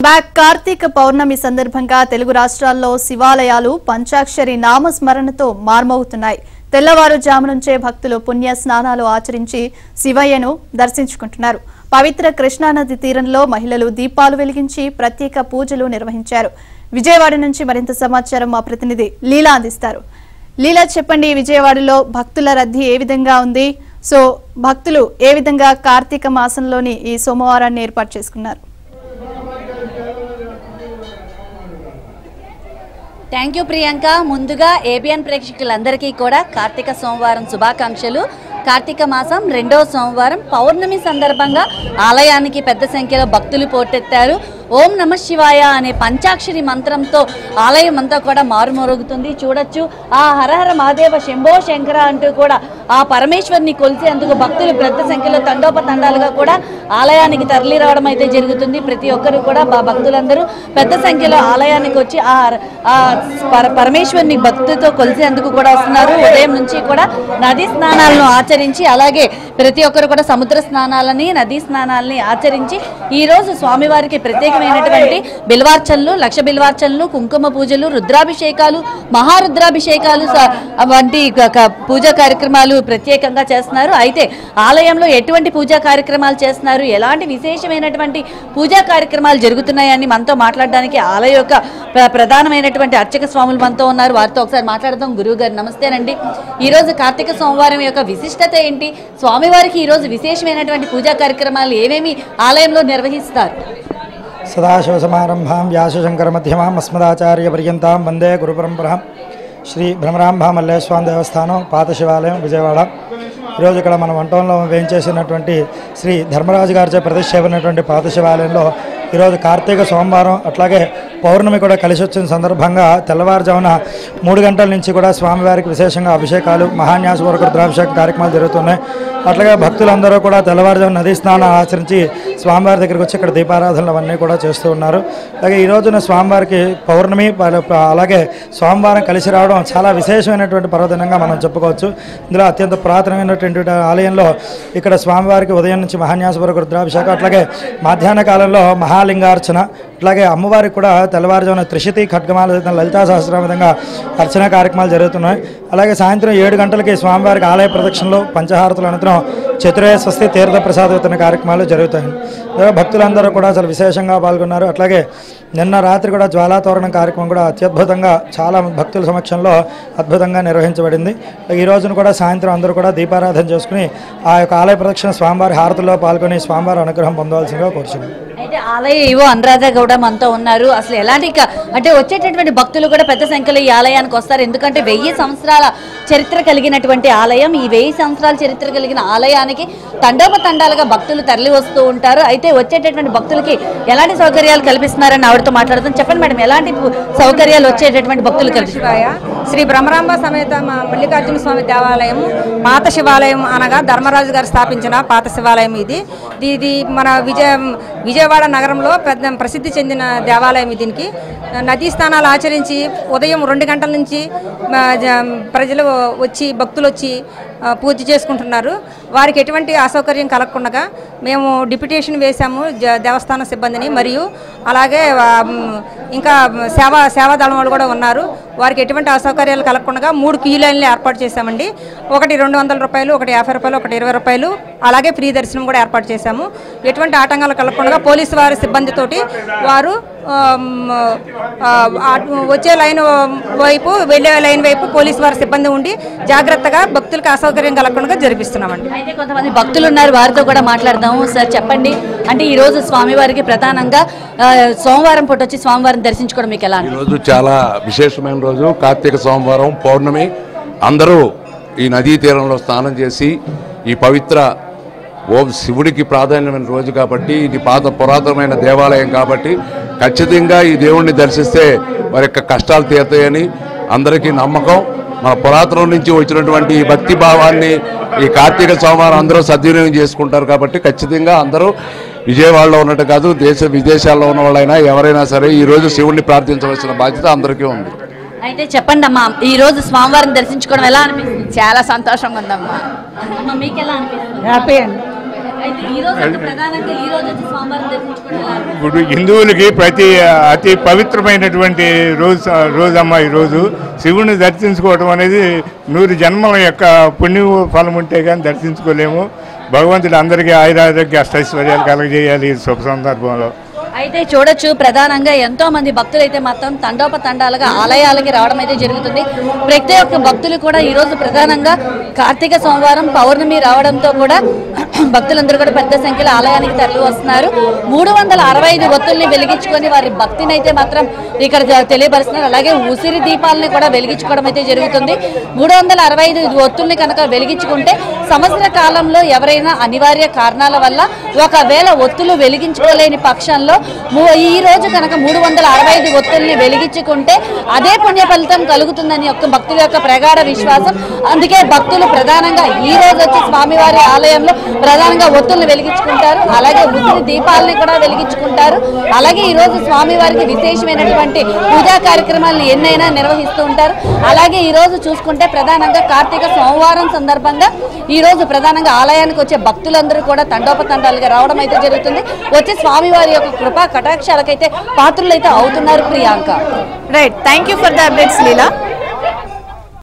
Back Karthika పౌర్ణమి సందర్భంగా తెలుగు రాష్ట్రాల్లో శివాలయాలు పంచాక్షరి నామస్మరణతో మార్మవుతున్నాయి తెల్లవారుజాము నుంచే భక్తులు పుణ్య స్నానాలు ఆచరించి శివయ్యను దర్శించుకుంటున్నారు పవిత్ర కృష్ణానది తీరంలో మహిళలు దీపాలు వెలిగించి ప్రత్యేక పూజలు నిర్వహించారు విజయవాడ నుంచి మరింత సమాచారం మా ప్రతినిధి లీలా అందిస్తారు లీలా చెప్పండి విజయవాడలో భక్తుల రద్దీ ఏ విధంగా ఉంది సో భక్తులు ఏ విధంగా కార్తీక మాసంలోని ఈ సోమవారాన్ని ఏర్పాటు చేసుకున్నారు థ్యాంక్ యూ ప్రియాంక ముందుగా ఏబిఎన్ ప్రేక్షకులందరికీ కూడా కార్తీక సోమవారం శుభాకాంక్షలు కార్తీక మాసం రెండవ సోమవారం పౌర్ణమి సందర్భంగా ఆలయానికి పెద్ద సంఖ్యలో భక్తులు పోటెత్తారు ఓం నమ శివాయ అనే పంచాక్షరి మంత్రంతో ఆలయం అంతా కూడా మారుమరుగుతుంది చూడొచ్చు ఆ హరహర మహాదేవ శంభో శంకర అంటూ కూడా ఆ పరమేశ్వరిని కొలిసేందుకు భక్తులు పెద్ద సంఖ్యలో తండోపతండాలుగా కూడా ఆలయానికి తరలి రావడం అయితే జరుగుతుంది ప్రతి ఒక్కరు కూడా బ- భక్తులందరూ పెద్ద సంఖ్యలో ఆలయానికి వచ్చి ఆ ఆ పర- పరమేశ్వరిని భక్తితో కొలిసేందుకు కూడా వస్తున్నారు ఉదయం నుంచి కూడా నదీ స్నానాలను ఆచరించి అలాగే ప్రతి ఒక్కరు కూడా సముద్ర స్నానాలని నదీ స్నానాలని ఆచరించి ఈ రోజు స్వామివారికి ప్రత్యేకమైనటువంటి బిల్వార్చనలు లక్ష బిల్వార్చనలు కుంకుమ పూజలు రుద్రాభిషేకాలు మహారుద్రాభిషేకాలు స- వంటి క- క- పూజా కార్యక్రమాలు ప్రత్యేకంగా చేస్తున్నారు అయితే ఆలయంలో ఎటువంటి పూజా కార్యక్రమాలు చేస్తున్నారు ఎలాంటి విశేషమైనటువంటి పూజా కార్యక్రమాలు జరుగుతున్నాయని మనతో మాట్లాడడానికి ఆలయ యొక్క ప్ర- ప్రధానమైనటువంటి అర్చక స్వాములు మనతో ఉన్నారు వారితో ఒకసారి మాట్లాడదాం గురువు గారు నమస్తేనండి ఈ రోజు కార్తీక సోమవారం యొక్క విశిష్టత ఏంటి స్వామివారికి ఈ రోజు విశేషమైనటువంటి పూజా కార్యక్రమాలు ఏమేమి ఆలయంలో నిర్వహిస్తారు సదాశివసమారంభాం వ్యాసశంకరమధ్యమాం అస్మదాచార్యపర్యంతాం వందే గురుపరంపరాం శ్రీ భ్రమరాంభ మల్లేశ్వరం దేవస్థానం పాత శివాలయం విజయవాడ ఈరోజు ఇక్కడ మన వంటంలో వేయించేసినటువంటి శ్రీ ధర్మరాజు గారిచే ప్రతిష్ఠ చేయబడినటువంటి పాత శివాలయంలో ఈరోజు కార్తీక సోమవారం అట్లాగే పౌర్ణమి కూడా కలిసి వచ్చిన సందర్భంగా తెల్లవారుజామున మూడు గంటల నుంచి కూడా స్వామివారికి విశేషంగా అభిషేకాలు మహాన్యాసపూర్వక రుద్రాభిషేక కార్యక్రమాలు జరుగుతున్నాయి అట్లాగే భక్తులందరూ కూడా తెల్లవారుజామున నదీ స్నానం ఆచరించి స్వామివారి దగ్గరికి వచ్చి ఇక్కడ దీపారాధనలు అవన్నీ కూడా చేస్తూ ఉన్నారు అలాగే ఈ రోజున స్వామివారికి పౌర్ణమి ప- ప- అలాగే సోమవారం కలిసి రావడం చాలా విశేషమైనటువంటి పర్వదినంగా మనం చెప్పుకోవచ్చు ఇందులో అత్యంత పురాతనమైనటువంటి ఆలయంలో ఇక్కడ స్వామివారికి ఉదయం నుంచి మహాన్యాసపూర్వక రుద్రాభిషేకం అట్లాగే మధ్యాహ్న కాలంలో మహాలింగార్చన అట్లాగే అమ్మవారికి కూడా తెల్లవారుజామున త్రిశతి ఖడ్గమాల సహితం లలితా సహస్రం విధంగా అర్చన కార్యక్రమాలు జరుగుతున్నాయి అలాగే సాయంత్రం ఏడు గంటలకి స్వామివారికి ఆలయ ప్రదక్షిణలో పంచహారతుల అనంతరం చతురయ స్వస్తి తీర్థ ప్రసాద వితరణ కార్యక్రమాలు జరుగుతాయి అలాగే భక్తులందరూ కూడా చాలా విశేషంగా పాల్గొన్నారు అట్లాగే నిన్న రాత్రి కూడా జ్వాలాతోరణం కార్యక్రమం కూడా అత్యద్భుతంగా చాలా భక్తుల సమక్షంలో అద్భుతంగా నిర్వహించబడింది ఈ రోజున కూడా సాయంత్రం అందరూ కూడా దీపారాధన చేసుకుని ఆ యొక్క ఆలయ ప్రదక్షిణ స్వామివారి హారతుల్లో పాల్గొని స్వామివారి అనుగ్రహం పొందవలసిందిగా కోరుచున్నాం అయితే ఆలయ ఏవో అనురాధ గౌడ మనతో ఉన్నారు అసలు ఎలాంటి క- అంటే వచ్చేటటువంటి భక్తులు కూడా పెద్ద సంఖ్యలో ఈ ఆలయానికి వస్తారు ఎందుకంటే వెయ్యి సంవత్సరాల చరిత్ర కలిగినటువంటి ఆలయం ఈ వెయ్యి సంవత్సరాల చరిత్ర కలిగిన ఆలయానికి తండోపతండాలుగా భక్తులు తరలి వస్తూ ఉంటారు అయితే వచ్చేటటువంటి భక్తులకి ఎలాంటి సౌకర్యాలు కల్పిస్తున్నారని ఆవిడతో మాట్లాడుతాం చెప్పండి మేడం ఎలాంటి పు- సౌకర్యాలు వచ్చేటటువంటి భక్తులు కల్పిస్తున్నారు శివాయ శ్రీ బ్రహ్మరాంబ సమేత మా మల్లికార్జున స్వామి దేవాలయం పాత శివాలయం అనగా ధర్మరాజు గారు స్థాపించిన పాత శివాలయం ఇది ఇది- ఇది మన విజయ విజయవాడ నగరంలో పెద్ద ప్రసిద్ధి చెందిన దేవాలయం ఇది దీనికి నదీ స్నానాలు ఆచరించి ఉదయం రెండు గంటల నుంచి మా జ- ప్రజలు వచ్చి భక్తులు వచ్చి ఆ, పూజ చేసుకుంటున్నారు వారికి ఎటువంటి అసౌకర్యం కలగకుండా మేము డిప్యుటేషన్ వేశాము జ- దేవస్థాన సిబ్బందిని మరియు అలాగే ఆ, మ్, ఇంకా సేవా సేవా దళం వాళ్ళు కూడా ఉన్నారు వారికి ఎటువంటి అసౌకర్యాలు కలగకుండా మూడు క్యూ లైన్లు ఏర్పాటు చేశామండి ఒకటి రెండు వందల రూపాయలు ఒకటి యాభై రూపాయలు ఒకటి ఇరవై రూపాయలు అలాగే ఫ్రీ దర్శనం కూడా ఏర్పాటు చేశాము ఎటువంటి ఆటంకాలు కలగకుండా పోలీసు వారి సిబ్బందితోటి వారు ఆమ్, ఆ, అటు వచ్చే లైన్ వైపు వెళ్ళే లైన్ వైపు పోలీసు వారి సిబ్బంది ఉండి జాగ్రత్తగా భక్తులకు అసౌకర్యం కలగకుండా జరిపిస్తున్నామండి అయితే కొంతమంది భక్తులు ఉన్నారు వారితో కూడా మాట్లాడదాము సార్ చెప్పండి అంటే ఈ రోజు స్వామివారికి ప్రధానంగా ఆ, సోమవారం పూట వచ్చి స్వామివారిని దర్శించుకోవడం మీకు ఎలా అనిపిస్తుంది? ఈరోజు చాలా విశేషమైన రోజు కార్తీక సోమవారం పౌర్ణమి అందరూ ఈ నదీ తీరంలో స్నానం చేసి ఈ పవిత్ర ఓం శివుడికి ప్రాధాన్యమైన రోజు కాబట్టి ఇది పాత పురాతనమైన దేవాలయం కాబట్టి ఖచ్చితంగా ఈ దేవుణ్ణి దర్శిస్తే వారి యొక్క కష్టాలు తీరుతాయని అందరికీ నమ్మకం మన పురాతనం నుంచి వచ్చినటువంటి ఈ భక్తి భావాన్ని ఈ కార్తీక సోమవారం అందరూ సద్వినియోగం చేసుకుంటారు కాబట్టి ఖచ్చితంగా అందరూ విజయవాడలో ఉన్నట్టు కాదు దేశ విదేశాల్లో ఉన్న వాళ్ళైనా ఎవరైనా సరే ఈ రోజు శివుణ్ణి ప్రార్థించవలసిన బాధ్యత అందరికీ ఉంది అయితే చెప్పండి అమ్మా ఈ రోజు స్వామివారిని దర్శించుకోవడం ఎలా అనిపిస్తుంది చాలా సంతోషంగా ఉందమ్మా అమ్మ, మీకు ఎలా అనిపిస్తుంది హ్యాపీ అండి అయితే ఈ రోజు అంటే ప్రధానంగా ఈ రోజు వచ్చి సోమవారం దర్శించుకోవడం ఎలా అనిపించింది? ఇప్పుడు హిందువులకి ప్రతి అతి పవిత్రమైనటువంటి రోజు రోజమ్మ ఈ రోజు శివుని దర్శించుకోవడం అనేది నూరు జన్మల యొక్క పుణ్య ఫలం ఉంటే కానీ దర్శించుకోలేము భగవంతుడు అందరికీ ఆయురారోగ్య అష్టైశ్వర్యాలు కలగజేయాలి ఈ శుభ సందర్భంలో అయితే చూడొచ్చు ప్రధానంగా ఎంతో మంది భక్తులు అయితే మాత్రం తండోపతండాలుగా ఆలయాలకి రావడం అయితే జరుగుతుంది ప్రతి ఒక్క భక్తులు కూడా ఈ రోజు ప్రధానంగా కార్తీక సోమవారం పౌర్ణమి రావడంతో కూడా భక్తులందరూ కూడా పెద్ద సంఖ్యలో ఆలయానికి తరలి వస్తున్నారు మూడు వందల అరవై ఐదు ఒత్తుల్ని వెలిగించుకొని వారి భక్తిని అయితే మాత్రం ఇక్కడ జ- తెలియపరుస్తున్నారు అలాగే ఉసిరి దీపాలని కూడా వెలిగించుకోవడం అయితే జరుగుతుంది మూడు వందల అరవై ఐదు ఒత్తుల్ని కనుక వెలిగించుకుంటే సంవత్సర కాలంలో ఎవరైనా అనివార్య కారణాల వల్ల ఒకవేళ ఒత్తులు వెలిగించుకోలేని పక్షంలో ము- ఈ రోజు కనుక మూడు వందల అరవై ఐదు ఒత్తుల్ని వెలిగించుకుంటే అదే పుణ్య ఫలితం కలుగుతుందని యొక్క భక్తుల యొక్క ప్రగాఢ విశ్వాసం అందుకే భక్తులు ప్రధానంగా ఈ రోజు వచ్చి స్వామివారి ఆలయంలో ప్రధానంగా ఒత్తుల్ని వెలిగించుకుంటారు అలాగే ఉసిరి దీపాలని కూడా వెలిగించుకుంటారు అలాగే ఈ రోజు స్వామివారికి విశేషమైనటువంటి పూజా కార్యక్రమాలను ఎన్నైనా నిర్వహిస్తూ ఉంటారు అలాగే ఈ రోజు చూసుకుంటే ప్రధానంగా కార్తీక సోమవారం సందర్భంగా ఈ రోజు ప్రధానంగా ఆలయానికి వచ్చే భక్తులందరూ కూడా తండోపతండాలుగా రావడం అయితే జరుగుతుంది వచ్చి స్వామివారి యొక్క కృపా కటాక్షాలకైతే పాత్రులైతే అవుతున్నారు Priyanka right thank you for the updates Leela